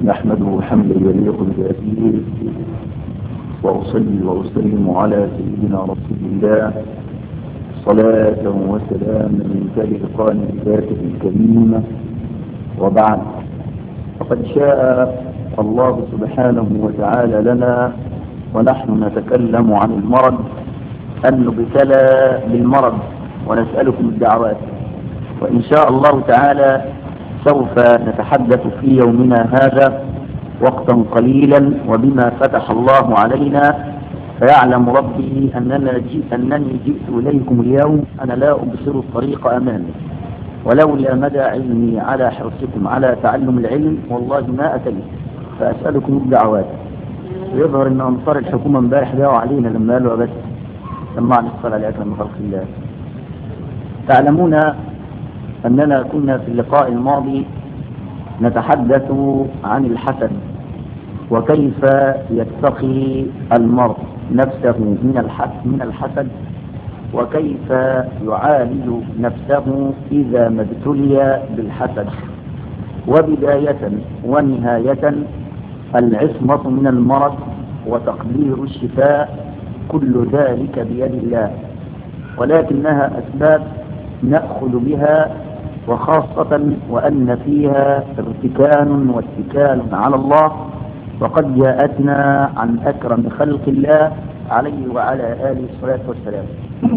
نحمده حمدا يليق بذاته وأصلي وأسلم على سيدنا رسول الله صلاة وسلاما تلقان ذاته الكريمة وبعد فقد شاء الله سبحانه وتعالى لنا ونحن نتكلم عن المرض أن نبتلى بالمرض ونسألكم الدعوات وإن شاء الله تعالى سوف نتحدث في يومنا هذا وقتا قليلا وبما فتح الله علينا فيعلم ربي أننا جئت أنني جئت إليكم اليوم أنا لا أبصر الطريق أمامي ولولا مدى علمي على حرصكم على تعلم العلم والله ما أتيت فأسألكم الدعوات يظهر أن أنصار الحكومة امبارح جاءوا علينا لما قالوا بس سمعني الصلاة لأكرم خلق الله تعلمون أننا كنا في اللقاء الماضي نتحدث عن الحسد وكيف يتقي المرء نفسه من الحسد من الحسد وكيف يعالج نفسه إذا ما ابتلي بالحسد وبداية ونهاية العصمة من المرض وتقدير الشفاء كل ذلك بيد الله ولكنها أسباب نأخذ بها وخاصة وأن فيها ارتكان واتكال على الله وقد جاءتنا عن أكرم خلق الله عليه وعلى آله الصلاة والسلام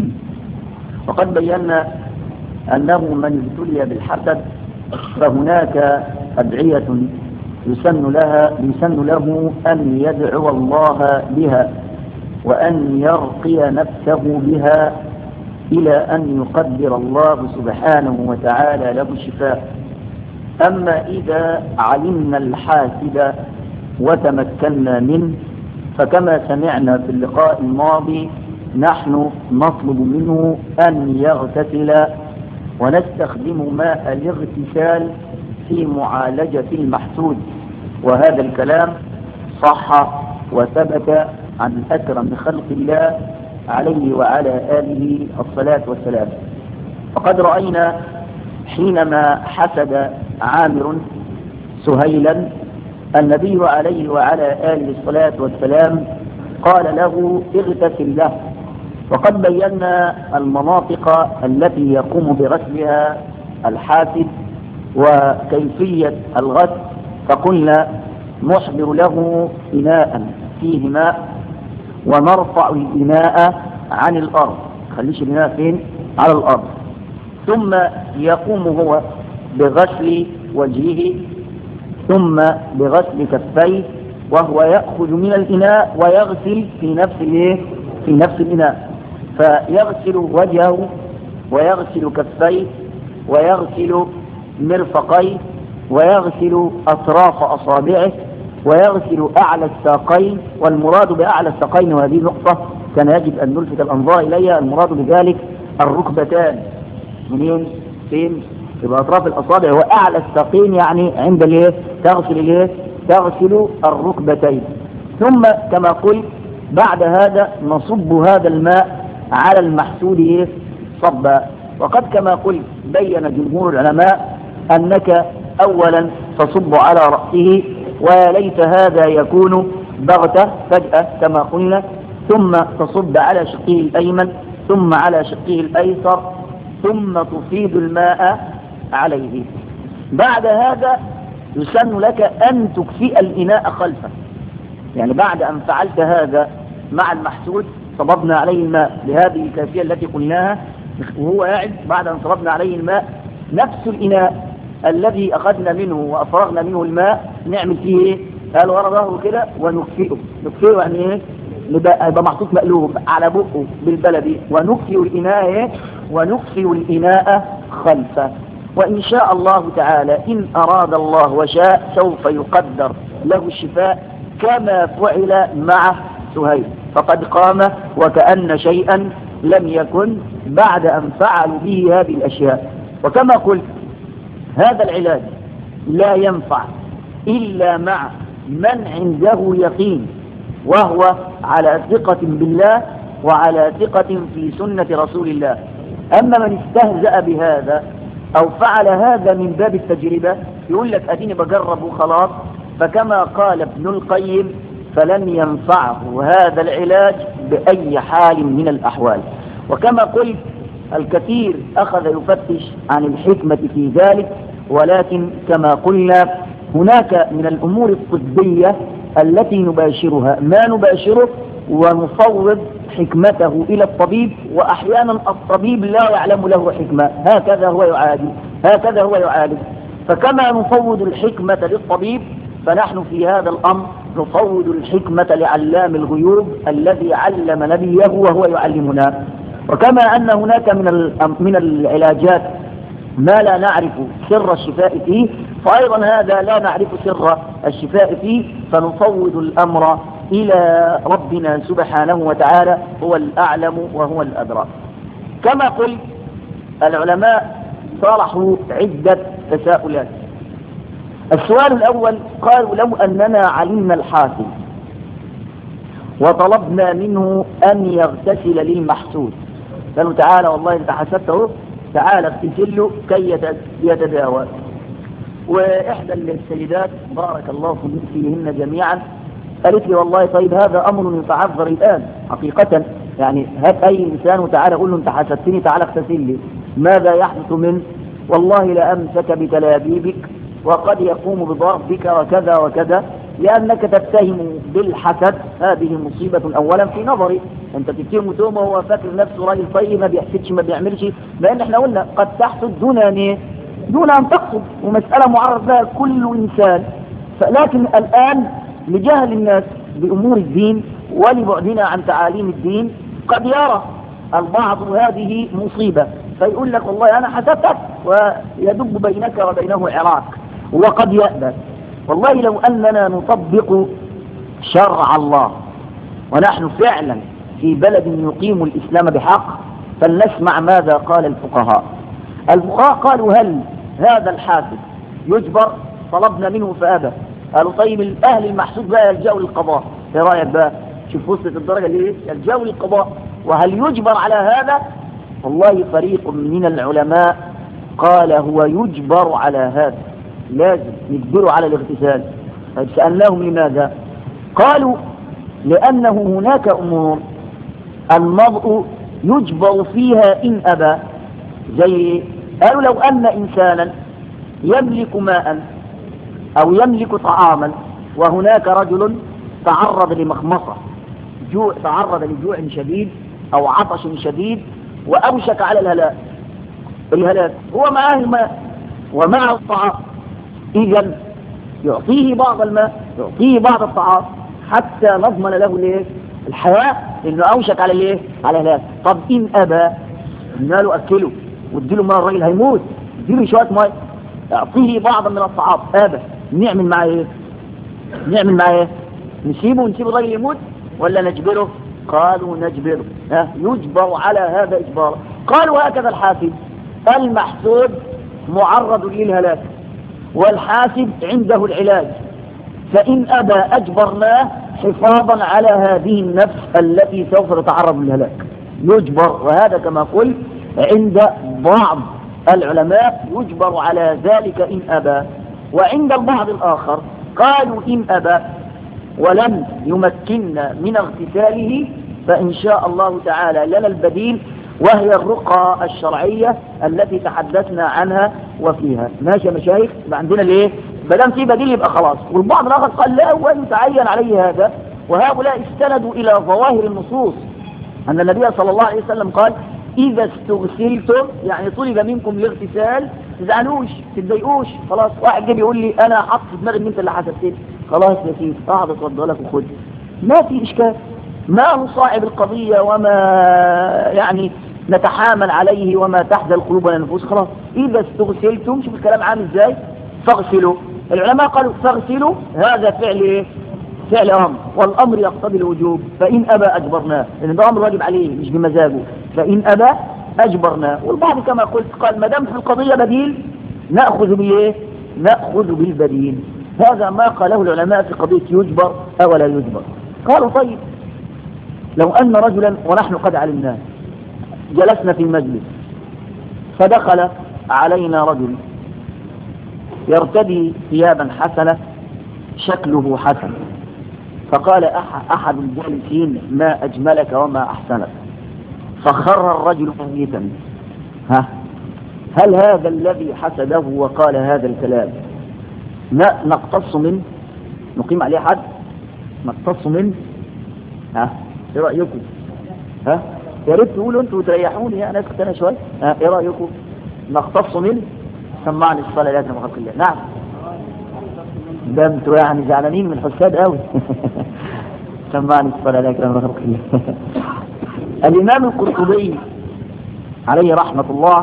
وقد بينا أنه من ابتلي بالحسد فهناك أدعية يسن لها يسن له أن يدعو الله بها وأن يرقي نفسه بها إلى أن يقدر الله سبحانه وتعالى له الشفاء أما إذا علمنا الحاسد وتمكنا منه فكما سمعنا في اللقاء الماضي نحن نطلب منه أن يغتسل ونستخدم ماء الاغتسال في معالجة المحسود وهذا الكلام صح وثبت عن أكرم خلق الله عليه وعلى آله الصلاة والسلام فقد رأينا حينما حسد عامر سهيلا النبي عليه وعلى آله الصلاة والسلام قال له اغتسل له وقد بينا المناطق التي يقوم بغسلها الحاسد وكيفية الغسل فقلنا نحضر له إناء فيه ماء ونرفع الإناء عن الأرض خليش الإناء فين على الأرض ثم يقوم هو بغسل وجهه ثم بغسل كفيه وهو يأخذ من الإناء ويغسل في نفس الايه في نفس الإناء فيغسل وجهه ويغسل كفيه ويغسل مرفقيه ويغسل أطراف أصابعه ويغسل أعلى الساقين والمراد بأعلى الساقين وهذه نقطة كان يجب أن نلفت الأنظار إليها المراد بذلك الركبتان منين فين يبقى أطراف الأصابع هو أعلى الساقين يعني عند الايه تغسل الايه تغسل الركبتين ثم كما قلت بعد هذا نصب هذا الماء على المحسود ايه صبا وقد كما قلت بين جمهور العلماء أنك أولا تصب على رأسه وليت هذا يكون بغتة فجأة كما قلنا ثم تصب على شقه الأيمن ثم على شقه الأيسر ثم تفيض الماء عليه بعد هذا يسن لك أن تكفئ الإناء خلفه يعني بعد أن فعلت هذا مع المحسود صببنا عليه الماء بهذه الكيفية التي قلناها وهو قاعد بعد أن صببنا عليه الماء نفس الإناء الذي أخذنا منه وأفرغنا منه الماء نعمل فيه إيه؟ قال ورا ظهره كده ونكفئه نكفئه يعني إيه؟ يبقى محطوط مقلوب على بقه بالبلدي ونكفئ الإناء إيه؟ ونكفئ الإناء خلفه وإن شاء الله تعالى إن أراد الله وشاء سوف يقدر له الشفاء كما فعل مع سهيل فقد قام وكأن شيئا لم يكن بعد أن فعلوا به هذه الأشياء وكما قلت هذا العلاج لا ينفع إلا مع من عنده يقين وهو على ثقة بالله وعلى ثقة في سنة رسول الله أما من استهزأ بهذا أو فعل هذا من باب التجربة يقول لك أديني بجرب وخلاص فكما قال ابن القيم فلن ينفعه هذا العلاج بأي حال من الأحوال وكما قلت الكثير أخذ يفتش عن الحكمة في ذلك ولكن كما قلنا هناك من الأمور الطبية التي نباشرها ما نباشره ونفوض حكمته إلى الطبيب وأحيانا الطبيب لا يعلم له حكمة هكذا هو يعالج هكذا هو يعالج فكما نفوض الحكمة للطبيب فنحن في هذا الأمر نفوض الحكمة لعلام الغيوب الذي علم نبيه وهو يعلمنا وكما أن هناك من من العلاجات ما لا نعرف سر الشفاء فيه فأيضا هذا لا نعرف سر الشفاء فيه فنفوض الأمر إلى ربنا سبحانه وتعالى هو الأعلم وهو الأدرى كما قلت العلماء طرحوا عدة تساؤلات السؤال الأول قالوا لو أننا علمنا الحاسد وطلبنا منه أن يغتسل للمحسود قالوا تعالى والله أنت حسدته تعالى اغتسل له كي يتداوى وإحدى السيدات بارك الله فيهن جميعا قالت لي والله طيب هذا أمر يتعذر الآن حقيقة يعني هات أي إنسان وتعالى قول له أنت حسدتني تعالى اغتسل لي ماذا يحدث منه والله لأمسك بتلابيبك وقد يقوم بضربك وكذا وكذا لأنك تتهم بالحسد هذه مصيبة أولا في نظري أنت تتهم تهمه وهو فاكر نفسه راجل طيب ما بيحسدش ما بيعملش لأن احنا قلنا قد تحسد دون أن دون أن تقصد ومسألة معرض لها كل إنسان لكن الآن لجهل الناس بأمور الدين ولبعدنا عن تعاليم الدين قد يرى البعض هذه مصيبة فيقول لك والله أنا حسدتك ويدب بينك وبينه عراق وقد يأبى والله لو أننا نطبق شرع الله ونحن فعلا في بلد يقيم الإسلام بحق فلنسمع ماذا قال الفقهاء الفقهاء قالوا هل هذا الحاسد يجبر طلبنا منه فأبى قالوا طيب الأهل المحسود بقى يلجأوا للقضاء ايه رأيك بقى شوف وصلت الدرجة اللي يلجأوا للقضاء وهل يجبر على هذا والله فريق من العلماء قال هو يجبر على هذا لازم يجبروا على الاغتسال طيب سألناهم لماذا قالوا لأنه هناك أمور المرء يجبر فيها إن أبى زي قالوا لو أن إنسانا يملك ماء أو يملك طعاما وهناك رجل تعرض لمخمصة جوع تعرض لجوع شديد أو عطش شديد وأوشك على الهلاك الهلاك هو معاه الماء ومعه الطعام إذا يعطيه بعض الماء يعطيه بعض الطعام حتى نضمن له ليه الحياة لأنه أوشك على الايه على الهلاك طب إن أبى قلنا له أكله واديله ماء الراجل هيموت اديله شوية ماء اعطيه بعضا من الطعام أبى نعمل معاه ايه نعمل معاه ايه نسيبه ونسيب الراجل يموت ولا نجبره قالوا نجبره ها يجبر على هذا إجبارا قالوا هكذا الحاسد المحسود معرض للهلاك والحاسد عنده العلاج فإن أبى أجبرناه حفاظا على هذه النفس التي سوف تتعرض للهلاك يجبر وهذا كما قلت عند بعض العلماء يجبر على ذلك إن أبى وعند البعض الآخر قالوا إن أبى ولم يمكننا من اغتساله فإن شاء الله تعالى لنا البديل وهي الرقى الشرعية التي تحدثنا عنها وفيها ماشي يا مشايخ يبقى عندنا الايه ما في بديل يبقى خلاص والبعض الاخر قال لا ويتعين عليه هذا وهؤلاء استندوا الى ظواهر النصوص ان النبي صلى الله عليه وسلم قال اذا استغسلتم يعني طلب منكم الاغتسال تزعلوش تتضايقوش خلاص واحد جه بيقول لي انا حاطط في دماغي ان انت اللي حسبتني خلاص يا سيدي اقعد اتفضل لك وخد ما في اشكال ما نصاعب القضية وما يعني نتحامل عليه وما تحزى القلوب والنفوس خلاص إذا استغسلتم شوف الكلام عامل ازاي فاغسلوا العلماء قالوا فاغسلوا هذا فعل ايه فعل أمر والأمر يقتضي الوجوب فإن أبى أجبرناه لأن ده أمر واجب عليه مش بمزاجه فإن أبى أجبرناه والبعض كما قلت قال ما دام في القضية بديل نأخذ بإيه نأخذ بالبديل هذا ما قاله العلماء في قضية يجبر أو لا يجبر قالوا طيب لو أن رجلا ونحن قد علمناه جلسنا في المجلس فدخل علينا رجل يرتدي ثيابا حسنة شكله حسن فقال أح أحد الجالسين ما أجملك وما أحسنك فخر الرجل ميتا ها هل هذا الذي حسده وقال هذا الكلام لا نقتص منه نقيم عليه حد نقتص منه ها ايه رأيكم ها يا ريت تقولوا انتوا وتريحوني انا اسكت انا شويه ها ايه رأيكم نقتص منه سمعني الصلاة لا تنم الله نعم ده انتوا يعني زعلانين من الحساد قوي سمعني الصلاة لا تنم الله الإمام القرطبي عليه رحمة الله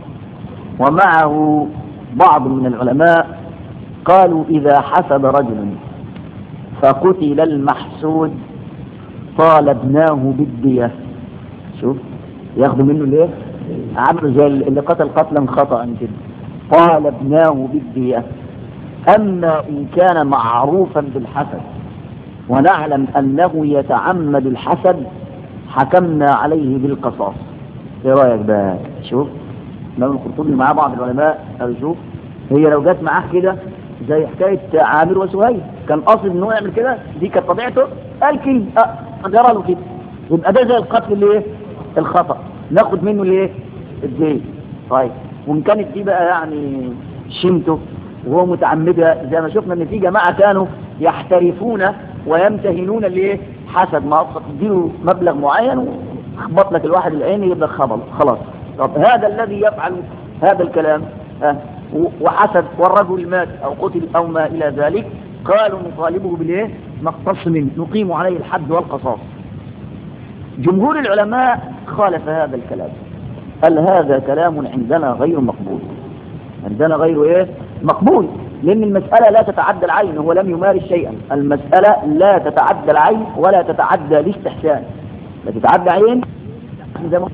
ومعه بعض من العلماء قالوا إذا حسب رجل فقتل المحسود طالبناه بالدية شوف ياخدوا منه ليه عملوا زي اللي قتل قتلا خطأ كده طالبناه بالدية أما إن كان معروفا بالحسد ونعلم أنه يتعمد الحسد حكمنا عليه بالقصاص ايه رايك بقى شوف الامام القرطبي معاه بعض العلماء قالوا شوف هي لو جت معاه كده زي حكايه عامر وسهيل كان قاصد ان هو يعمل كده دي كانت طبيعته قال كلمه اه جرى له كده يبقى ده زي القتل اللي ايه الخطا ناخد منه الايه الدين طيب وان كانت دي بقى يعني شمته وهو متعمدها زي ما شفنا ان في جماعه كانوا يحترفون ويمتهنون الايه حسب ما أبسط تديله مبلغ معين وخبط لك الواحد العين يبقى خبل خلاص طب هذا الذي يفعل هذا الكلام أه وحسد والرجل مات أو قتل أو ما إلى ذلك قالوا نطالبه بالايه نقتص منه نقيم عليه الحد والقصاص جمهور العلماء خالف هذا الكلام قال هذا كلام عندنا غير مقبول عندنا غير ايه مقبول لأن المسألة لا تتعدى العين هو لم يمارس شيئا المسألة لا تتعدى العين ولا تتعدى الاستحسان لا تتعدى عين زي ما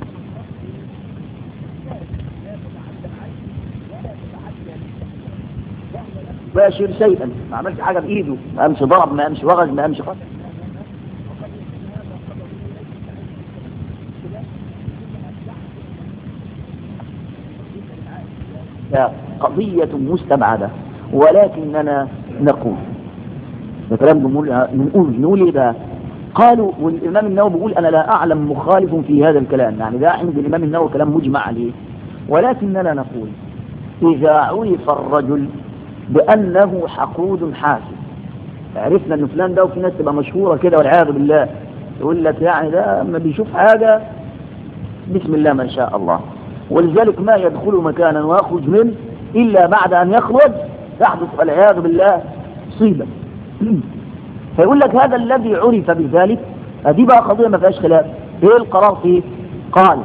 باشر شيئا ما عملش حاجة بإيده ما قامش ضرب ما قامش وغز ما قامش قتل قضية مستبعدة ولكننا نقول ده كلام بنقول نقول نقول ايه بقى قالوا والامام النووي بيقول انا لا اعلم مخالف في هذا الكلام يعني ده عند الامام النووي كلام مجمع عليه ولكننا نقول اذا عرف الرجل بانه حقود حاسد عرفنا ان فلان ده وفي ناس تبقى مشهوره كده والعياذ بالله يقول لك يعني ده اما بيشوف حاجه بسم الله ما شاء الله ولذلك ما يدخل مكانا ويخرج منه الا بعد ان يخرج تحدث والعياذ بالله مصيبة فيقول لك هذا الذي عرف بذلك دي بقى قضية ما فيهاش خلاف ايه القرار فيه قال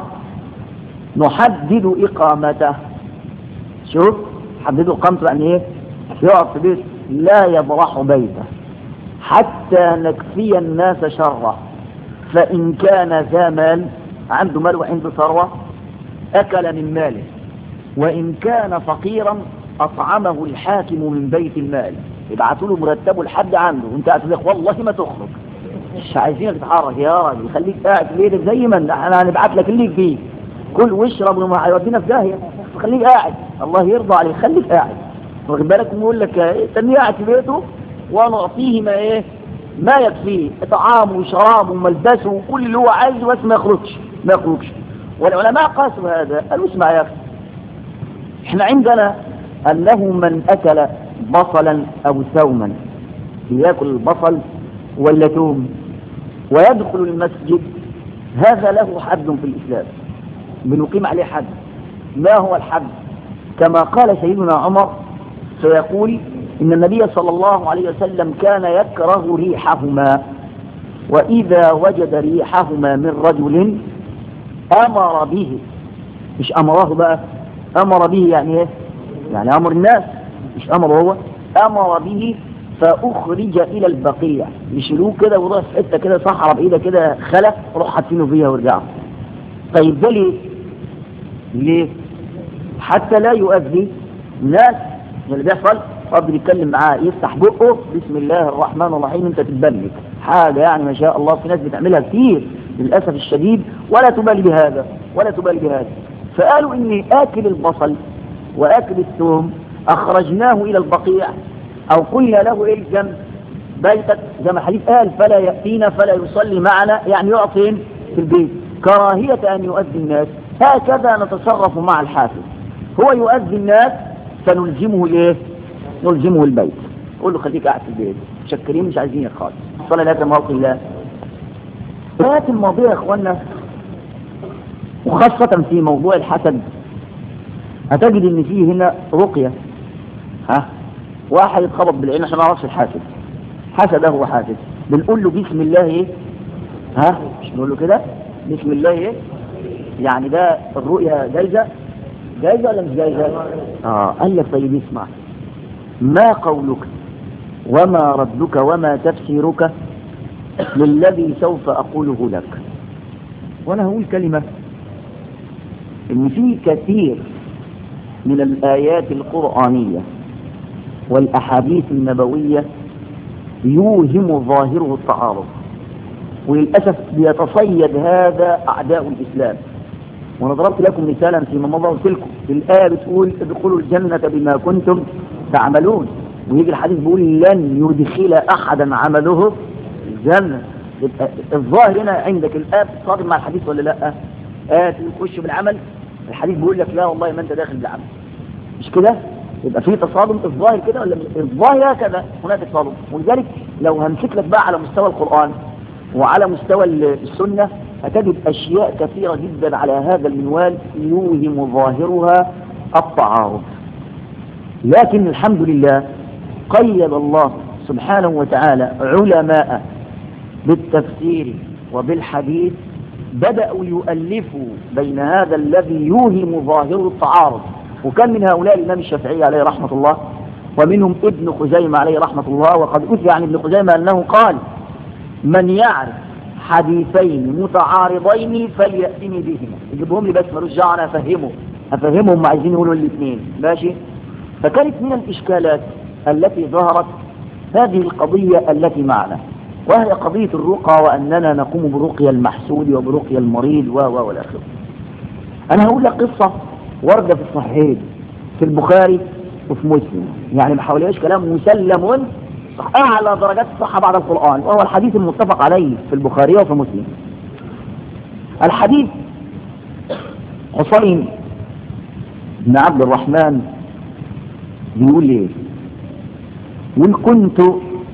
نحدد اقامته شوف حددوا اقامته يعني ايه يقعد في بيت لا يبرح بيته حتى نكفي الناس شره فإن كان ذا مال عنده مال وعنده ثروة أكل من ماله وإن كان فقيرا أطعمه الحاكم من بيت المال يبعثوا له مرتبه لحد عنده وانت قاعد تقول والله ما تخرج مش عايزينك تتحرك يا راجل خليك قاعد في بيتك زي ما احنا هنبعت لك اللي فيه كل واشرب وما هيودينا في داهيه خليك قاعد الله يرضى عليك خليك قاعد واخد بالك يقول لك تنيه قاعد في بيته ونعطيه ما ايه ما يكفيه طعامه وشرابه وملبسه وكل اللي هو عايزه بس ما يخرجش ما يخرجش والعلماء قاسوا هذا قالوا اسمع يا اخي احنا عندنا انه من اكل بصلا او ثوما ياكل البصل ولا ثوم ويدخل المسجد هذا له حد في الاسلام بنقيم عليه حد ما هو الحد كما قال سيدنا عمر فيقول إن النبي صلى الله عليه وسلم كان يكره ريحهما وإذا وجد ريحهما من رجل أمر به مش أمره بقى أمر به يعني إيه يعني أمر الناس مش أمر هو أمر به فأخرج إلى البقيع يشيلوه كده ويروح في حتة كده صحراء بإيده كده خلق روح حاطينه فيها ويرجعوا طيب ده ليه؟ ليه؟ حتى لا يؤذي الناس اللي بيحصل رب يتكلم معاه يفتح بقه بسم الله الرحمن الرحيم انت تتبلك حاجة يعني ما شاء الله في ناس بتعملها كتير للأسف الشديد ولا تبالي بهذا ولا تبالي بهذا فقالوا اني آكل البصل وآكل الثوم أخرجناه إلى البقيع أو قلنا له إيه الجنب بيتك زي ما الحديث قال فلا يأتينا فلا يصلي معنا يعني يقف فين في البيت كراهية أن يؤذي الناس هكذا نتصرف مع الحافظ هو يؤذي الناس فنلزمه الايه نلزمه البيت قول له خليك قاعد في البيت مشكرين مش عايزينك خالص صلى الله عليه الله الآيات الماضية يا اخوانا وخاصة في موضوع الحسد هتجد ان فيه هنا رقية ها واحد اتخبط بالعين احنا ما نعرفش الحاسد حسده هو حاسد بنقول له بسم الله ايه ها مش بنقول له كده بسم الله ايه يعني ده الرؤية جايزة جايزة ولا مش جايزة اه قال لك طيب اسمع ما قولك وما ردك وما تفسيرك للذي سوف أقوله لك وأنا هقول كلمة إن في كثير من الآيات القرآنية والأحاديث النبوية يوهم ظاهره التعارض وللأسف بيتصيد هذا أعداء الإسلام وانا ضربت لكم مثالا فيما مضى قلت لكم الآية بتقول ادخلوا الجنة بما كنتم تعملون ويجي الحديث بيقول لن يدخل أحدا عمله الجنة يبقى الظاهر هنا عندك الآية بتصادم مع الحديث ولا لا؟ آية تخش بالعمل الحديث بيقول لك لا والله ما أنت داخل بالعمل مش كده؟ يبقى في تصادم الظاهر كده ولا الظاهر هكذا هناك تصادم ولذلك لو همسك لك بقى على مستوى القرآن وعلى مستوى السنة هتجد أشياء كثيرة جدا على هذا المنوال يوهم ظاهرها التعارض لكن الحمد لله قيد الله سبحانه وتعالى علماء بالتفسير وبالحديث بدأوا يؤلفوا بين هذا الذي يوهم ظاهر التعارض وكان من هؤلاء الإمام الشافعي عليه رحمة الله ومنهم ابن خزيمة عليه رحمة الله وقد أثي عن ابن خزيمة أنه قال من يعرف حديثين متعارضين فليأتني بهما يجيبهم لي بس ملوش دعوه انا افهمه افهمهم عايزين يقولوا الاثنين ماشي فكانت من الاشكالات التي ظهرت هذه القضية التي معنا وهي قضية الرقى وأننا نقوم برقية المحسود وبرقية المريض و و والآخر أنا هقول لك قصة واردة في الصحيحين في البخاري وفي مسلم يعني ما حواليهاش كلام مسلم صح أعلى درجات الصحة بعد القرآن وهو الحديث المتفق عليه في البخاري وفي مسلم الحديث حسين بن عبد الرحمن بيقول ايه يقول كنت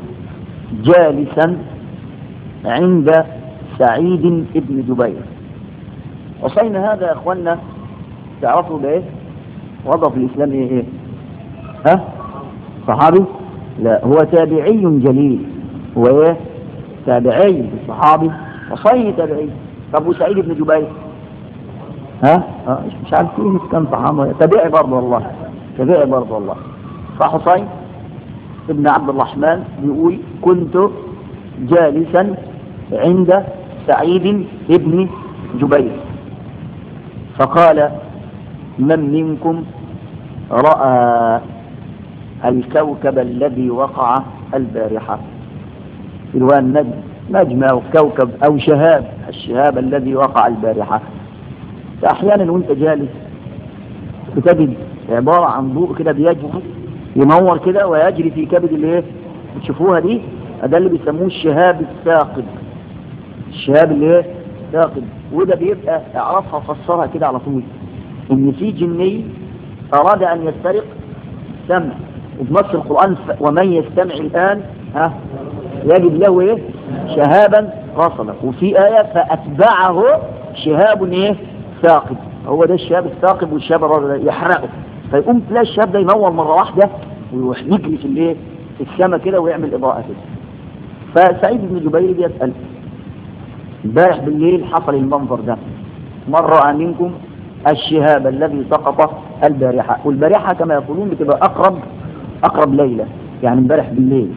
جالسا عند سعيد بن جبير حسين هذا يا اخوانا تعرفوا بايه وضع في الاسلام ايه ايه ها صحابي لا هو تابعي جليل هو ايه تابعي صحابي وصي تابعي طب وسعيد بن جبير ها ها مش عارف فيه كم صحابه تابعي برضه والله تابعي برضه والله فحسين ابن عبد الرحمن بيقول كنت جالسا عند سعيد ابن جبير فقال من منكم رأى الكوكب الذي وقع البارحة سواء نجم نجم أو كوكب أو شهاب الشهاب الذي وقع البارحة فأحيانا وانت جالس بتجد عبارة عن ضوء كده بيجري ينور كده ويجري في كبد الايه بتشوفوها دي ده اللي بيسموه الشهاب الثاقب الشهاب اللي ايه ثاقب وده بيبقى اعرفها فسرها كده على طول ان في جني اراد ان يسترق سمع وبنص القرآن ومن يستمع الآن ها يجد له ايه شهابا رصدا وفي آية فأتبعه شهاب ايه ثاقب هو ده الشهاب الثاقب والشهاب الرصد يحرقه فيقوم تلاقي الشهاب ده ينور مرة واحدة ويروح يجري في الايه في السماء كده ويعمل إضاءة كده فسعيد بن جبير بيسأل امبارح بالليل حصل المنظر ده من رأى منكم الشهاب الذي سقط البارحة والبارحة كما يقولون بتبقى أقرب أقرب ليلة يعني امبارح بالليل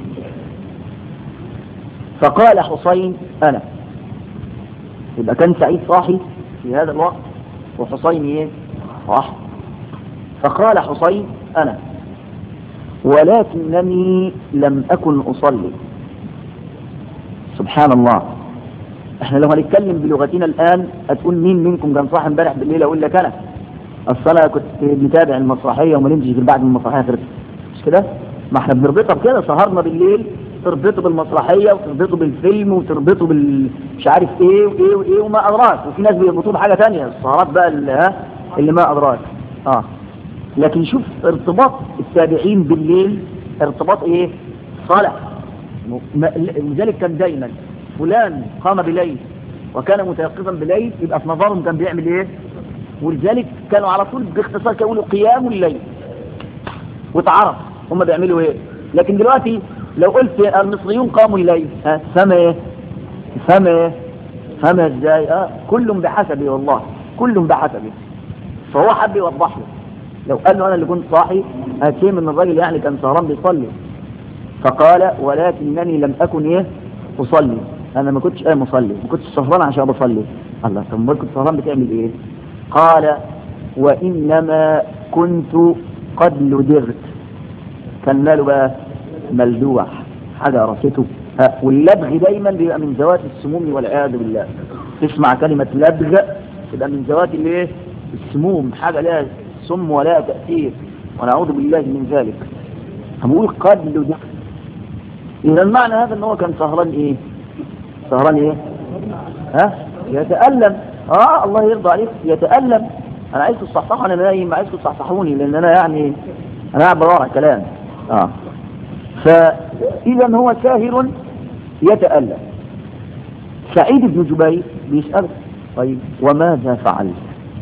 فقال حسين أنا يبقى كان سعيد صاحي في هذا الوقت وحسين ايه صاحي فقال حسين أنا ولكنني لم أكن أصلي سبحان الله احنا لو هنتكلم بلغتنا الآن هتقول مين منكم كان صاحي امبارح بالليل أقول لك أنا أصل أنا كنت متابع المسرحية وما نمشي غير بعد المسرحية خلصت مش كده ما احنا بنربطها بكده سهرنا بالليل تربطه بالمسرحية وتربطه بالفيلم وتربطه بال مش عارف ايه وايه وايه وما ادراك وفي ناس بيربطوه بحاجة تانية السهرات بقى اللي, ها اللي ما ادراك اه لكن شوف ارتباط التابعين بالليل ارتباط ايه صالح لذلك كان دايما فلان قام بليل وكان متيقظا بليل يبقى في نظرهم كان بيعمل ايه ولذلك كانوا على طول باختصار كانوا يقولوا قيام الليل وتعرف هم بيعملوا ايه لكن دلوقتي لو قلت المصريون قاموا الليل ها فما ايه فما ايه فما ازاي اه كل بحسبه والله كل بحسبه فهو حب يوضح له لو قال له انا اللي كنت صاحي هتشيم ان الراجل يعني كان سهران بيصلي فقال ولكنني لم اكن ايه اصلي انا ما كنتش قايم اصلي ما كنتش سهران عشان بصلي الله طب ما كنت سهران بتعمل ايه قال وانما كنت قد لدغت كان ماله بقى ملدوح حاجه راسته واللبغ دايما بيبقى من ذوات السموم والعياذ بالله تسمع كلمه لبغ تبقى من ذوات الايه السموم حاجه لها سم ولا تاثير ونعوذ بالله من ذلك هنقول قد لدغت اذا المعنى هذا ان هو كان سهران ايه سهران ايه ها يتألم اه الله يرضى عليك يتألم انا عايزكم تصحصحوا انا نايم عايزكم تصحصحوني لان انا يعني انا قاعد بورع كلام اه فاذا هو ساهر يتألم سعيد بن جبير بيسأل طيب وماذا فعلت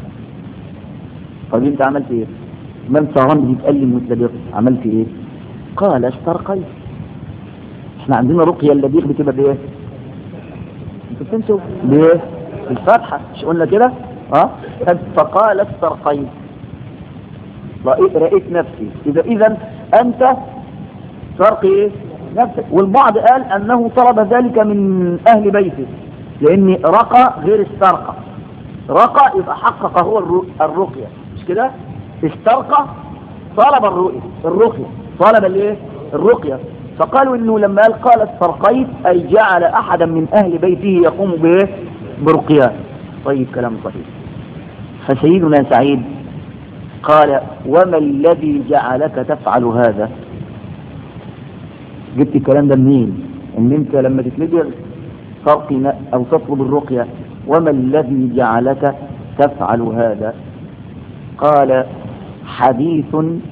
طيب انت عملت ايه ما انت سهران بتتألم وتلبق عملت ايه قال استرقيت احنا عندنا رقية اللبيق بتبقى بايه انتوا بتنسوا بايه الفتحة مش قلنا كده اه فقال استرقيت رأيت, رأيت نفسي اذا اذا انت ترقي ايه نفسك والبعض قال انه طلب ذلك من اهل بيته لان رقى غير استرقى رقى يبقى حقق هو الرقية مش كده استرقى طلب الرؤية الرقية طلب الايه الرقية فقالوا انه لما قال قال استرقيت اي جعل احدا من اهل بيته يقوم بايه برقياه طيب كلام صحيح فسيدنا سعيد قال وما الذي جعلك تفعل هذا جبت الكلام ده منين ان انت لما تتلجر ترقي او تطلب الرقية وما الذي جعلك تفعل هذا قال حديث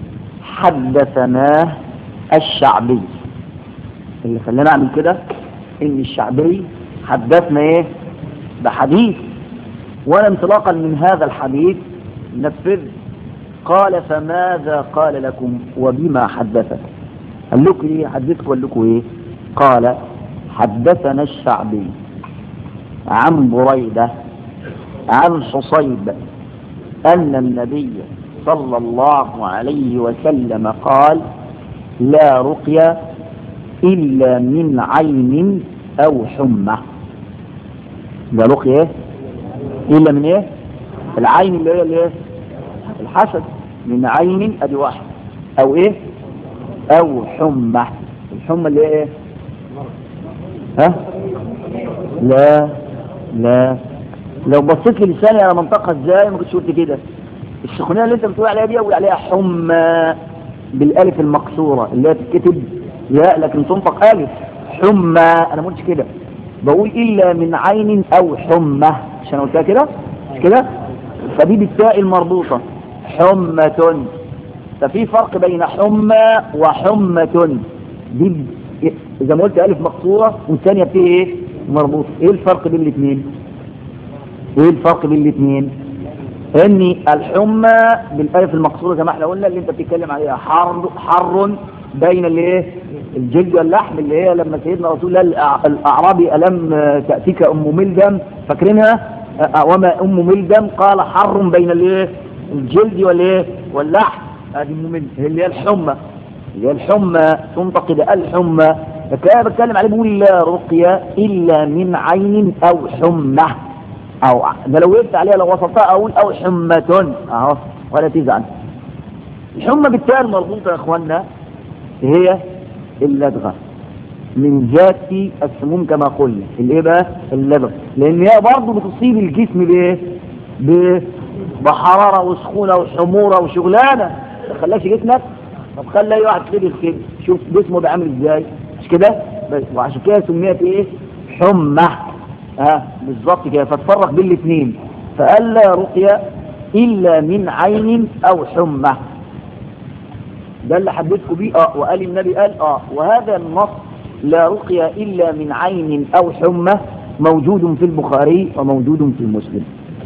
حدثناه الشعبي اللي خلاني اعمل كده ان الشعبي حدثنا ايه بحديث وانا انطلاقا من هذا الحديث نفذ قال فماذا قال لكم وبما حدثك قال لكم ايه حدثكم قال لكم ايه قال حدثنا الشعبي عن بريدة عن حصيب أن النبي صلى الله عليه وسلم قال لا رقية إلا من عين أو حمى لا رقية إيه؟ إلا من إيه العين اللي هي الإيه الحسد من عين أدي واحد أو إيه أو حمى الحمى اللي هي إيه ها لا لا لو بصيت للساني على منطقة ازاي ما كنتش قلت كده السخونية اللي انت بتقول عليها دي اقول عليها حمى بالالف المقصورة اللي هي تتكتب ياء لكن تنطق الف حمى انا ما قلتش كده بقول الا من عين او حمى عشان قلتها كده مش كده فدي بالتاء المربوطة حمة ففي فرق بين حمى وحمة دي زي ما قلت الف مقصورة والثانية فيه ايه مربوط ايه الفرق بين الاثنين ايه الفرق بين الاثنين ان الحمى بالالف المقصوره زي ما احنا قلنا اللي انت بتتكلم عليها حر حر بين الايه الجلد واللحم اللي هي لما سيدنا رسول الله الاعرابي الم تاتيك ام ملدم فاكرينها وما ام ملدم قال حر بين الايه الجلد والايه واللحم هذه ام ملدم اللي هي الحمى اللي هي الحمى تنطق ده الحمى فكان بتكلم عليه بيقول لا رقية إلا من عين أو حمى أو ده لو وقفت عليها لو وصلتها أقول أو حمة أهو ولا تزعل الحمى بالتالي المربوطة يا إخوانا هي اللدغة من ذات السموم كما قلنا الايه بقى اللدغة لان هي برضه بتصيب الجسم بايه ب- بحرارة وسخونة وحمورة وشغلانة ما تخليكش جسمك طب خلي اي واحد كده كده شوف جسمه ده عامل ازاي مش كده بس وعشان كده سميت ايه حمى ها آه بالظبط كده فتفرق بين الاثنين فقال لا رقية الا من عين او حمى ده اللي حددكم بيه اه وقال النبي قال اه وهذا النص لا رقية الا من عين او حمى موجود في البخاري وموجود في مسلم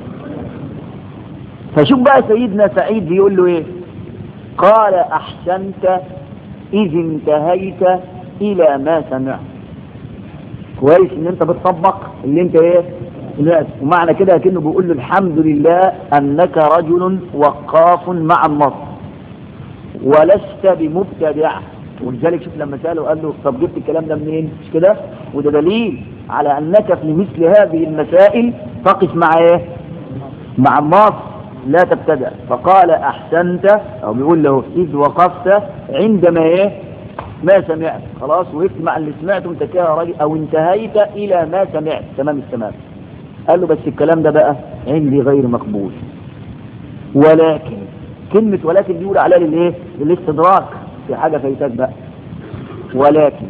فشوف بقى سيدنا سعيد بيقول له ايه قال احسنت اذ انتهيت الى ما سمعت كويس ان انت بتطبق اللي انت ايه لا ومعنى كده كأنه بيقول له الحمد لله انك رجل وقاف مع النص ولست بمبتدع ولذلك شوف لما سأله قال له طب جبت الكلام ده منين مش كده وده دليل على انك في مثل هذه المسائل تقف مع ايه مع النص لا تبتدع فقال احسنت او بيقول له اذ وقفت عندما ايه ما سمعت خلاص وقفت مع اللي سمعته انت كده راجل او انتهيت الى ما سمعت تمام التمام قال له بس الكلام ده بقى عندي غير مقبول ولكن كلمة ولكن دي يقول عليها للايه للاستدراك في حاجة فايتك بقى ولكن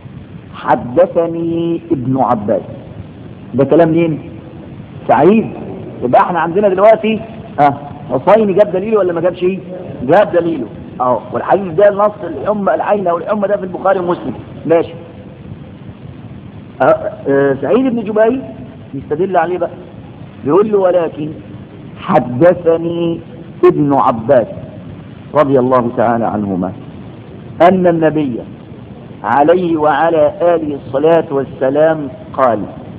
حدثني ابن عباس ده كلام مين سعيد يبقى احنا عندنا دلوقتي اه حصيني جاب دليله ولا ما جابش جاب دليله اه والحديث ده نص الحمى العين او الحمى ده في البخاري ومسلم ماشي اه اه سعيد بن جبير يستدل عليه بقى بيقول له ولكن حدثني ابن عباس رضي الله تعالى عنهما أن النبي عليه وعلى آله الصلاة والسلام قال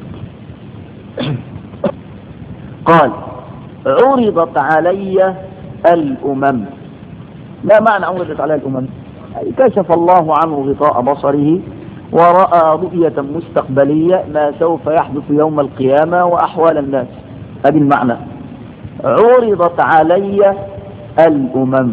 قال عرضت علي الأمم لا معنى عرضت علي الأمم أي كشف الله عنه غطاء بصره ورأى رؤية مستقبلية ما سوف يحدث يوم القيامة وأحوال الناس هذه المعنى عرضت علي الأمم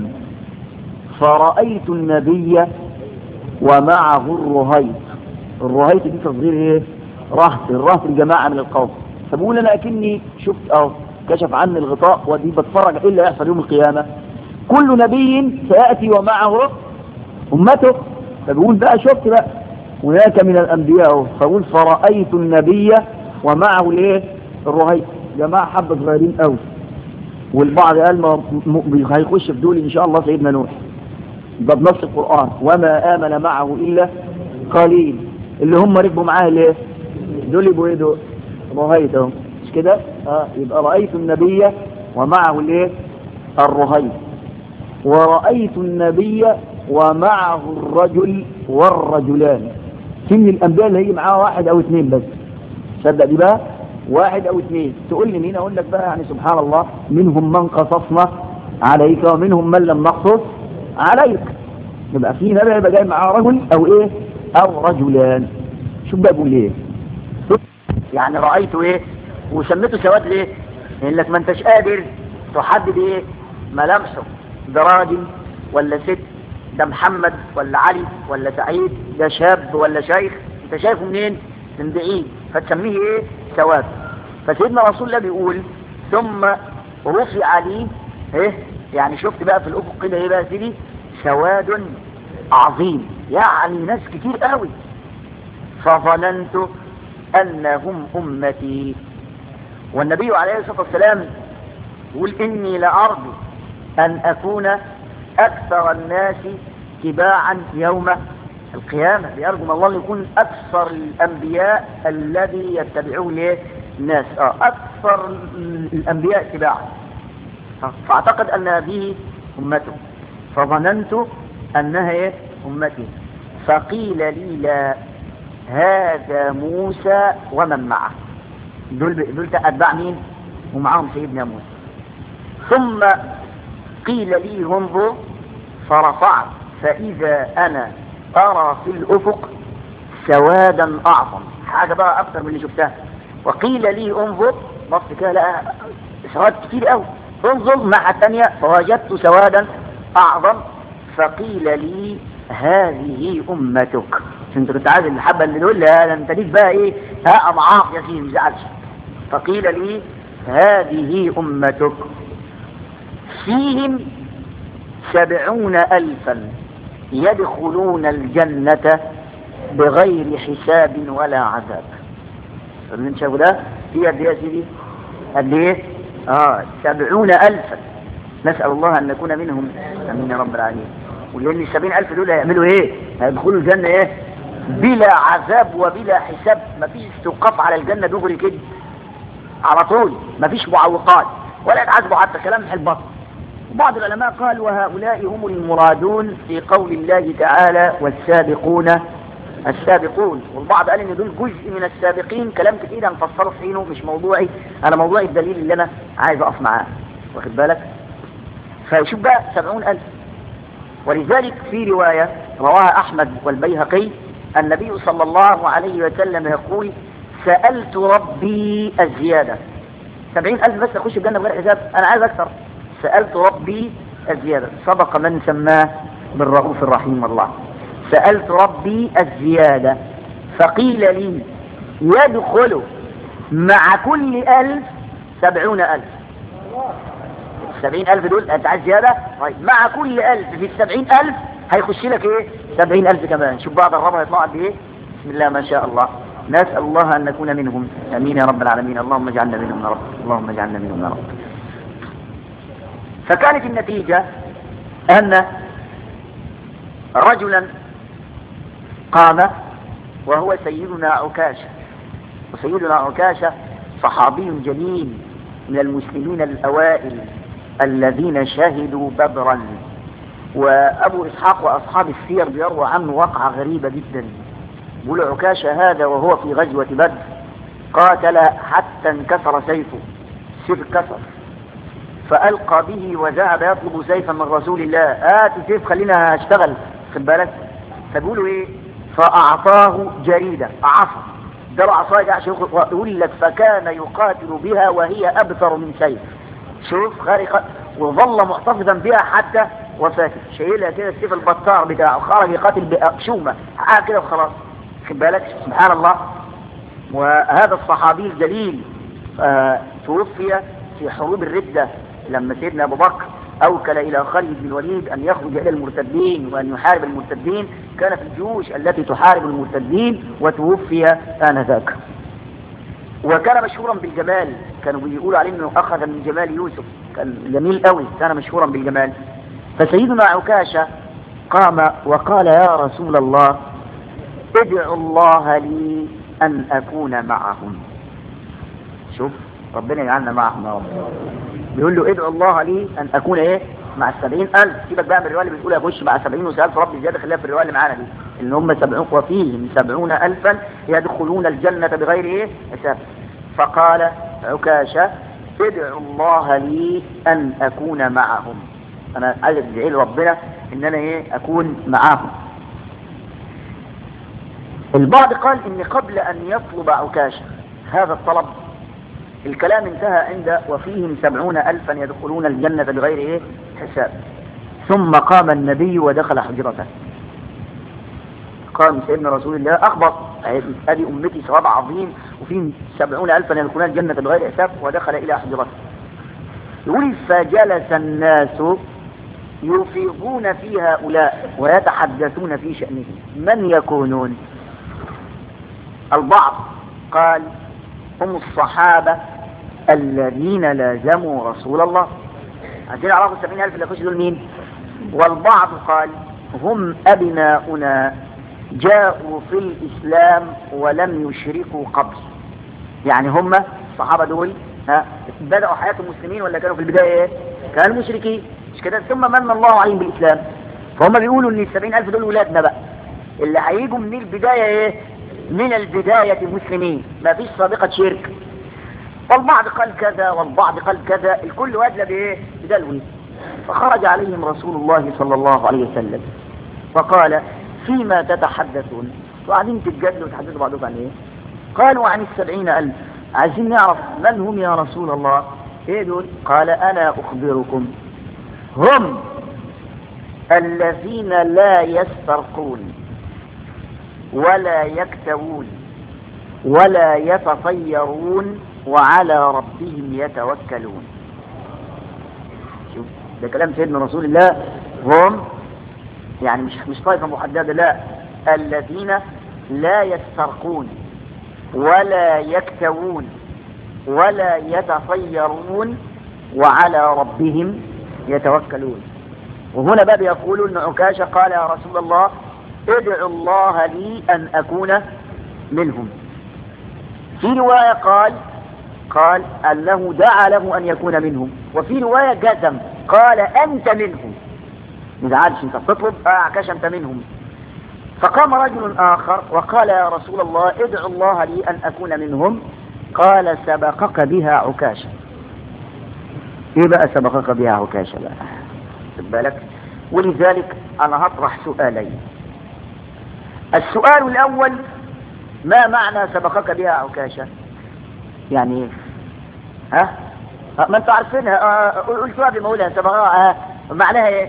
فرأيت النبي ومعه الرهيط الرهيط دي تصغير ايه رهط الرهط الجماعة من القوم فبقول انا اكني شفت اه كشف عني الغطاء ودي بتفرج ايه اللي هيحصل يوم القيامة كل نبي سيأتي ومعه امته فبقول بقى شفت بقى هناك من الانبياء فبقول فرأيت النبي ومعه الايه الرهيط جماعة حبة صغيرين قوي والبعض قال ما هيخش في دول ان شاء الله سيدنا نوح ده بنص القرآن وما آمن معه إلا قليل اللي هم ركبوا معاه ليه دول يبقوا ايه دول رهيت اهو مش كده اه يبقى رأيت النبي ومعه الايه الرهيت ورأيت النبي ومعه الرجل والرجلان في من الأنبياء اللي هيجي معاه واحد أو اثنين بس صدق دي بقى واحد أو اثنين تقول لي مين أقول لك بقى يعني سبحان الله منهم من قصصنا عليك ومنهم من لم نقصص عليك يبقى في نبي يبقى جاي معاه رجل او ايه او رجلان شوف بقى بيقول ايه يعني رايته ايه وسميته سواد ليه لان لك ما انتش قادر تحدد ايه ملامحه ده راجل ولا ست ده محمد ولا علي ولا سعيد ده شاب ولا شيخ انت شايفه منين من بعيد فتسميه ايه سواد فسيدنا رسول الله بيقول ثم رفع لي ايه يعني شفت بقى في الافق كده ايه بقى سيدي سواد عظيم يعني ناس كتير قوي فظننت انهم امتي والنبي عليه الصلاة والسلام يقول اني لارجو ان اكون اكثر الناس تباعا يوم القيامة بيرجو من الله يكون اكثر الانبياء الذي يتبعوه ليه الناس اه اكثر الانبياء تباعا فاعتقد ان هذه امته فظننت انها ايه امتي فقيل لي لا هذا موسى ومن معه دول دول اتباع مين ومعاهم سيدنا موسى ثم قيل لي انظر فرفعت فاذا انا ارى في الافق سوادا اعظم حاجه بقى اكثر من اللي شفتها وقيل لي انظر بص كده لقى سواد كتير قوي انظر الناحية الثانية فوجدت سوادا أعظم فقيل لي هذه أمتك انت كنت عايز الحبة اللي دول لا انت ليك بقى ايه ها أضعاف يا سيدي مزعلش فقيل لي هذه أمتك فيهم سبعون ألفا يدخلون الجنة بغير حساب ولا عذاب اللي شافوا ده في قد ايه يا سيدي قد ايه اه سبعون الفا نسأل الله ان نكون منهم امين يا رب العالمين ولان السبعين الف دول هيعملوا ايه هيدخلوا الجنة ايه بلا عذاب وبلا حساب مفيش استوقاف على الجنة دغري كده على طول مفيش معوقات ولا يتعذبوا حتى كلام البطن بعض العلماء قال وهؤلاء هم المرادون في قول الله تعالى والسابقون السابقون والبعض قال ان دول جزء من السابقين كلام كتير هنفسره في حينه مش موضوعي انا موضوعي الدليل اللي انا عايز اقف معاه واخد بالك فشوف بقى سبعون الف ولذلك في رواية رواها احمد والبيهقي النبي صلى الله عليه وسلم يقول سألت ربي الزيادة سبعين ألف بس أخش الجنة بغير حساب أنا عايز أكثر سألت ربي الزيادة سبق من سماه بالرؤوف الرحيم الله سألت ربي الزيادة فقيل لي يدخل مع كل ألف سبعون ألف سبعين ألف دول أنت عايز زيادة طيب مع كل ألف في السبعين ألف هيخش لك إيه سبعين ألف كمان شوف بعض الربع يطلع قد إيه بسم الله ما شاء الله نسأل الله أن نكون منهم أمين يا رب العالمين اللهم اجعلنا منهم يا رب اللهم اجعلنا منهم يا رب فكانت النتيجة أن رجلا قام وهو سيدنا عكاشة وسيدنا عكاشة صحابي جليل من المسلمين الأوائل الذين شهدوا بدرا وأبو إسحاق وأصحاب السير بيروى عنه وقعة غريبة جدا يقول عكاشة هذا وهو في غزوة بدر قاتل حتى انكسر سيفه سيف اتكسر فألقى به وذهب يطلب سيفا من رسول الله آت سيف خلينا اشتغل خد بالك فبيقولوا ايه فأعطاه جريدة عصا ده عصاية عشان يقول لك فكان يقاتل بها وهي أبثر من سيف شوف خارقة وظل محتفظا بها حتى وفاته شايلها كده السيف البطار بتاعه خرج يقاتل بشومة حاجة كده وخلاص خد بالك سبحان الله وهذا الصحابي الجليل آه توفي في حروب الردة لما سيدنا أبو بكر أوكل إلى خالد بن الوليد أن يخرج إلى المرتدين وأن يحارب المرتدين كان في الجيوش التي تحارب المرتدين وتوفي آنذاك وكان مشهورا بالجمال كانوا بيقولوا عليه انه اخذ من جمال يوسف كان جميل قوي كان مشهورا بالجمال فسيدنا عكاشة قام وقال يا رسول الله ادعو الله لي ان اكون معهم شوف ربنا يجعلنا معهم يا رب بيقول له ادعو الله لي ان اكون ايه مع السبعين الف سيبك بقى من الرواية اللي بتقول اخش مع سبعين وسألت ربي زيادة خليها في الرواية اللي معانا دي ان هم سبعون وفيهم سبعون الفا يدخلون الجنة بغير ايه حساب فقال عكاشة ادعو الله لي ان اكون معهم انا عايز ادعي ربنا ان انا ايه اكون معاهم البعض قال ان قبل ان يطلب عكاشة هذا الطلب الكلام انتهى عند وفيهم سبعون ألفا يدخلون الجنة بغير إيه حساب ثم قام النبي ودخل حجرته قام سيدنا رسول الله أخبر هذه أمتي ثواب عظيم وفيهم سبعون ألفا يدخلون الجنة بغير حساب ودخل إلى حجرته يقول فجلس الناس يفيضون في هؤلاء ويتحدثون في شأنهم من يكونون البعض قال هم الصحابة الذين لازموا رسول الله عايزين يعرفوا السبعين ألف اللي يخشوا دول مين والبعض قال هم أبناؤنا جاءوا في الإسلام ولم يشركوا قبل يعني هم الصحابة دول ها بدأوا حياتهم مسلمين ولا كانوا في البداية ايه كانوا مشركين مش كده ثم من الله عليهم بالإسلام فهم بيقولوا ان السبعين ألف دول ولادنا بقى اللي هيجوا من البداية ايه من البداية مسلمين ما فيش سابقة شرك والبعض قال كذا والبعض قال كذا الكل وادلى بايه بدلوي فخرج عليهم رسول الله صلى الله عليه وسلم فقال فيما تتحدثون وقاعدين تتجادلوا وتحدثوا بعضكم عن ايه قالوا عن السبعين ألف عايزين نعرف من هم يا رسول الله ايه دول قال انا اخبركم هم الذين لا يسترقون ولا يكتوون ولا يتطيرون وعلى ربهم يتوكلون شوف ده كلام سيدنا رسول الله هم يعني مش مش طائفة محددة لا الذين لا يسترقون ولا يكتوون ولا يتطيرون وعلى ربهم يتوكلون وهنا بقى بيقول ان عكاشة قال يا رسول الله ادعو الله لي ان اكون منهم في رواية قال قال انه دعا له ان يكون منهم وفي رواية جزم قال انت منهم ما عادش انت تطلب اه عكاشة انت منهم فقام رجل آخر وقال يا رسول الله ادعو الله لي أن أكون منهم قال سبقك بها عكاشة ايه بقى سبقك بها عكاشة بقى خد بالك ولذلك انا هطرح سؤالين السؤال الاول ما معنى سبقك بها عكاشة يعني ايه ها ها، ما انتوا عارفينها آه، قلتوها بمولها سبقها آه، معناها ايه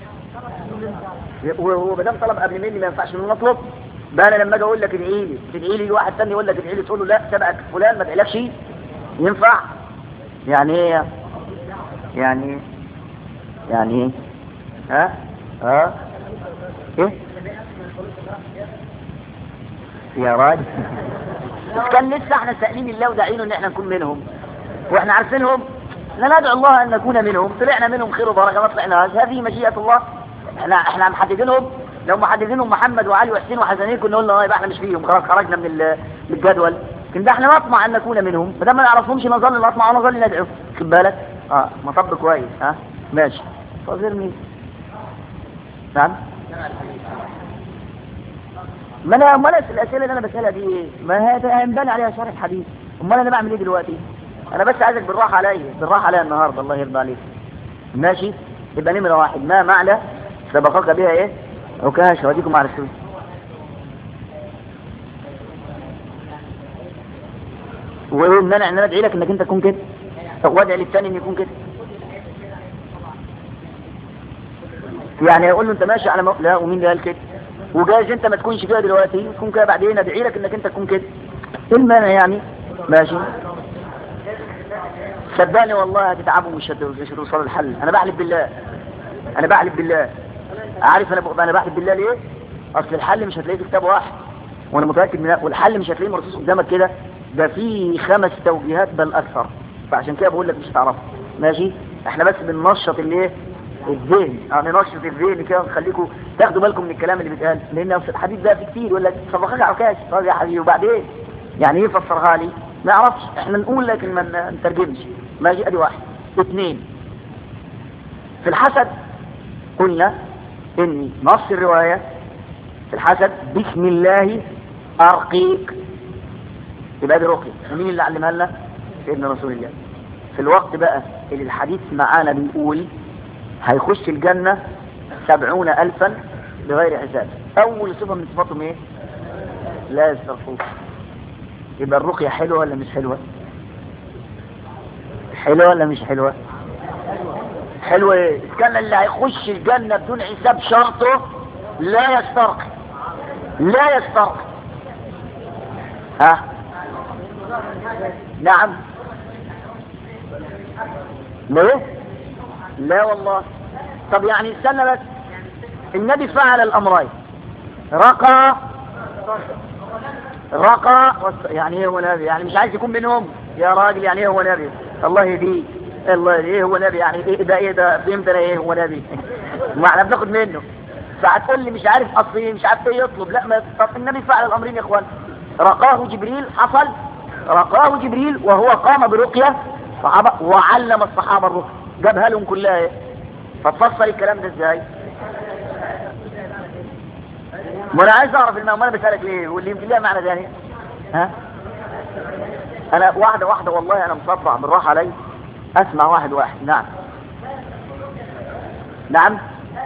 وما دام طلب قبل مني ما ينفعش انه نطلب بقى انا لما اجي اقول لك ادعي لي تدعي لي واحد ثاني يقول لك ادعي لي تقول له لا سبقك فلان ما ادعيلكش ينفع يعني ايه يعني ايه يعني ايه ها ها ايه يا راجل بس كان لسه احنا سائلين الله وداعينه ان احنا نكون منهم واحنا عارفينهم لا ندعو الله ان نكون منهم طلعنا منهم خير وبركه ما طلعناش هذه مشيئه الله احنا احنا محددينهم لو محددينهم محمد وعلي وحسين وحسنين كنا قلنا اه يبقى احنا مش فيهم خلاص خرجنا من ال- من الجدول لكن ده احنا نطمع ان نكون منهم ما دام ما نعرفهمش نظل نطمع ونظل ندعو خد بالك اه مطب كويس ها ماشي فاضل مين نعم ما انا امال الاسئله اللي انا بسالها دي ايه؟ ما هي هينبني عليها شرح حديث امال انا بعمل ايه دلوقتي انا بس عايزك بالراحه عليا بالراحه عليا النهارده الله يرضى عليك ماشي يبقى نمره واحد ما معنى سبقك بها ايه عكاش وديكم على السوق وايه المانع ان انا ادعي لك انك انت تكون كده طب وادعي للثاني ان يكون كده يعني يقول له انت ماشي على مو... لا ومين اللي قال كده وجايز انت ما تكونش كده دلوقتي تكون كده بعدين ادعي لك انك انت تكون كده ايه المانع يعني ماشي صدقني والله هتتعبوا مش هت- مش هتوصلوا الحل انا بحلف بالله انا بحلف بالله عارف انا ب... انا بحلف بالله ليه اصل الحل مش هتلاقيه في كتاب واحد وانا متاكد من ده والحل مش هتلاقيه مرصوص قدامك كده ده فيه خمس توجيهات بل اكثر فعشان كده بقول لك مش هتعرفه ماشي احنا بس بننشط الايه الذهن يعني ننشط الذهن كده ونخليكم تاخدوا بالكم من الكلام اللي بيتقال لان في الحديث ده في كتير يقول لك صبغك عكاش طب يا حبيبي وبعدين يعني ايه فسرها لي ما اعرفش احنا نقول لكن ما نترجمش ماشي ادي واحد اثنين في الحسد قلنا ان نص الرواية في الحسد بسم الله ارقيك يبقى دي رقية ومين اللي علمها لنا سيدنا رسول الله في الوقت بقى اللي الحديث معانا بيقول هيخش الجنة سبعون ألفا بغير حساب أول صفة من صفاتهم إيه؟ لا يسترقون يبقى الرقية حلوة ولا مش حلوة؟ حلوة ولا مش حلوة؟ حلوة إيه؟ كان اللي هيخش الجنة بدون حساب شرطه لا يسترقي لا يسترقي ها؟ نعم ليه؟ لا والله طب يعني استنى بس النبي فعل الامرين رقى رقى وس- يعني ايه هو نبي يعني مش عايز يكون منهم يا راجل يعني ايه هو نبي الله يهديه الله يهديه ايه هو نبي يعني ايه ده ايه ده فهمت انا ايه هو نبي ما احنا بناخد منه فهتقول لي مش عارف اصل إيه، مش عارف ايه يطلب لا ما طب النبي فعل الامرين يا اخوان رقاه جبريل حصل رقاه جبريل وهو قام برقيه صحابه وعلم الصحابه الرقيه جابها لهم كلها ايه فتفسر الكلام ده ازاي ما انا عايز اعرف المعنى ما انا بسالك ليه واللي يمكن لها معنى ثاني ها انا واحده واحده والله انا مصدع بالراحه علي اسمع واحد واحد نعم نعم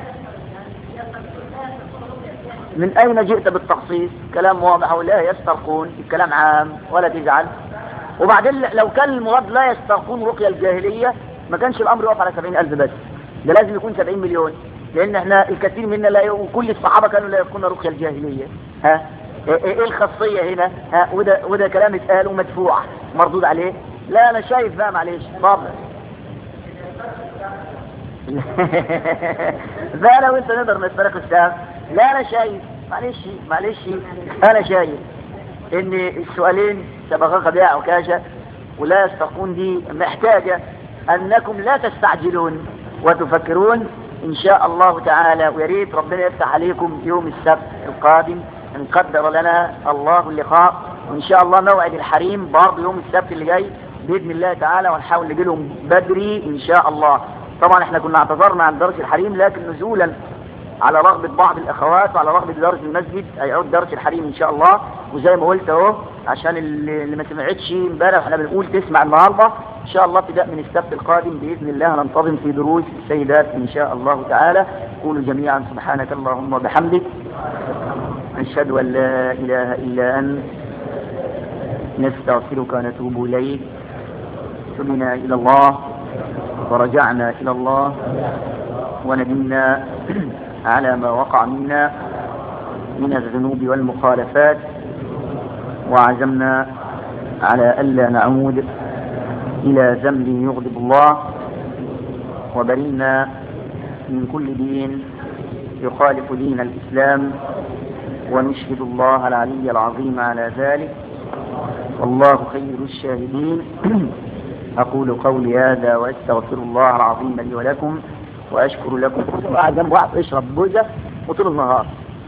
من أين جئت بالتخصيص كلام واضح ولا يسترقون الكلام عام ولا تزعل وبعدين لو كان المراد لا يسترقون رقية الجاهلية ما كانش الأمر يقف على سبعين ألف بس ده لازم يكون سبعين مليون لأن احنا الكثير منا لا وكل الصحابة كانوا لا يكون رقية الجاهلية ها ايه إيه الخاصية هنا ها وده وده كلام اتقال ومدفوع مردود عليه لا أنا شايف بقى معلش اتفضل لا انا وانت نقدر نسترق السهم لا انا شايف معلش معلش انا شايف ان السؤالين سبقك بها عكاشة ولا يستقون دي محتاجة انكم لا تستعجلون وتفكرون ان شاء الله تعالى ويا ريت ربنا يفتح عليكم يوم السبت القادم ان قدر لنا الله اللقاء وان شاء الله موعد الحريم برضه يوم السبت اللي جاي باذن الله تعالى ونحاول نجي لهم بدري ان شاء الله طبعا احنا كنا اعتذرنا عن درس الحريم لكن نزولا على رغبة بعض الأخوات وعلى رغبة درس المسجد هيعود درس الحريم إن شاء الله وزي ما قلت أهو عشان اللي اللي ما سمعتش امبارح احنا بنقول تسمع النهارده إن شاء الله ابتداء من السبت القادم بإذن الله هننتظم في دروس السيدات إن شاء الله تعالى قولوا جميعا سبحانك اللهم وبحمدك نشهد أن لا إله إلا أنت نستغفرك ونتوب إليك تبنا إلى الله ورجعنا إلى الله وندمنا على ما وقع منا من الذنوب والمخالفات وعزمنا على ألا نعود إلى ذنب يغضب الله وبرينا من كل دين يخالف دين الإسلام ونشهد الله العلي العظيم على ذلك والله خير الشاهدين أقول قولي هذا وأستغفر الله العظيم لي ولكم وأشكر لكم قاعد جنب واحد اشرب بوزة وطول النهار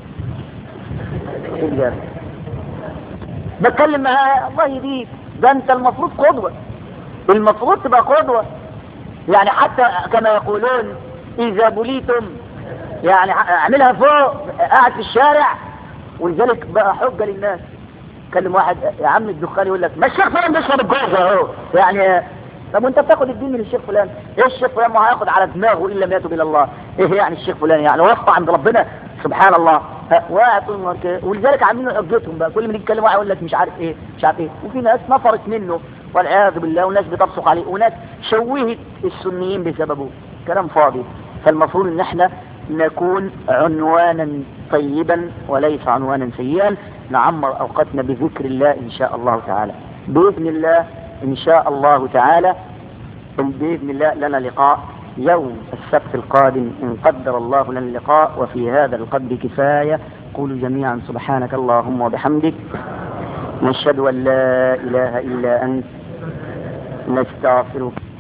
بتكلم معاه الله يهديك ده انت المفروض قدوة المفروض تبقى قدوة يعني حتى كما يقولون إذا بليتم يعني اعملها فوق قاعد في الشارع ولذلك بقى حجة للناس كلم واحد يا عم الدخان يقول لك ما الشيخ فلان بيشرب الجوزة اهو يعني طب وانت بتاخد الدين من الشيخ فلان ايه الشيخ فلان ما هياخد على دماغه ان لم يتب الى الله ايه يعني الشيخ فلان يعني وقفه عند ربنا سبحان الله واقع طول النهار كده ولذلك عاملين حجتهم بقى كل ما يجي يتكلم واحد يقول لك مش عارف ايه مش عارف ايه وفي ناس نفرت منه والعياذ بالله وناس بتبصق عليه وناس شوهت السنيين بسببه كلام فاضي فالمفروض ان احنا نكون عنوانا طيبا وليس عنوانا سيئا نعمر اوقاتنا بذكر الله ان شاء الله تعالى باذن الله ان شاء الله تعالى باذن الله لنا لقاء يوم السبت القادم ان قدر الله لنا اللقاء وفي هذا القدر كفايه قولوا جميعا سبحانك اللهم وبحمدك نشهد ان لا اله الا انت نستغفرك